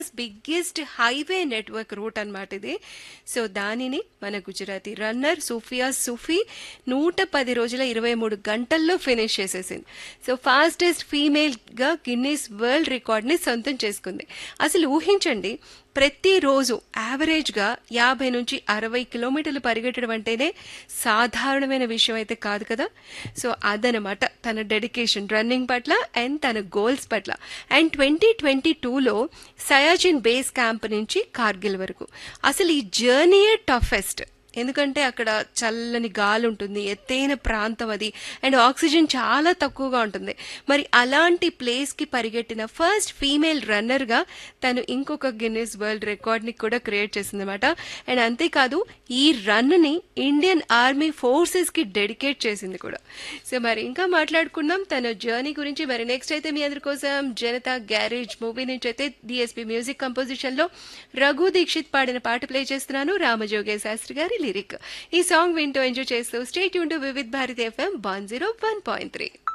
biggest highway network route అన్నమాట ఇది so దానిని మన గుజరాతీ రన్నర్ సూఫియా సూఫీ నూట పది రోజుల ఇరవై మూడు గంటల్లో ఫినిష్ చేసేసింది సో ఫాస్టెస్ట్ ఫీమేల్గా గిన్నీస్ వరల్డ్ రికార్డ్ని సొంతం చేసుకుంది అసలు ఊహించండి ప్రతిరోజు యావరేజ్గా యాభై నుంచి అరవై కిలోమీటర్లు పరిగెట్టడం అంటేనే సాధారణమైన విషయం అయితే కాదు కదా సో అదనమాట తన డెడికేషన్ రన్నింగ్ పట్ల అండ్ తన గోల్స్ పట్ల అండ్ ట్వంటీ ట్వంటీ టూలో సయాజిన్ బేస్ క్యాంప్ నుంచి కార్గిల్ వరకు అసలు ఈ జర్నీయే టఫెస్ట్ ఎందుకంటే అక్కడ చల్లని గాలి ఉంటుంది ఎత్తైన ప్రాంతం అది అండ్ ఆక్సిజన్ చాలా తక్కువగా ఉంటుంది మరి అలాంటి ప్లేస్కి పరిగెట్టిన ఫస్ట్ ఫీమేల్ రన్నర్గా తను ఇంకొక గిన్నెస్ వరల్డ్ రికార్డ్ని కూడా క్రియేట్ చేసిందన్నమాట అండ్ అంతేకాదు ఈ రన్ని ఇండియన్ ఆర్మీ ఫోర్సెస్కి డెడికేట్ చేసింది కూడా సో మరి ఇంకా మాట్లాడుకున్నాం తన జర్నీ గురించి మరి నెక్స్ట్ అయితే మీ అందరి కోసం జనతా గ్యారేజ్ మూవీ నుంచి అయితే డిఎస్పీ మ్యూజిక్ కంపోజిషన్లో రఘు దీక్షిత్ పాడిన పాట ప్లే చేస్తున్నాను రామజోగే శాస్త్రి గారి లిరిక్ ఈ సాంగ్ వింటూ ఎంజాయ్ చేస్తూ స్టేట్ యూన్ to Vividh Bharati FM one zero one point three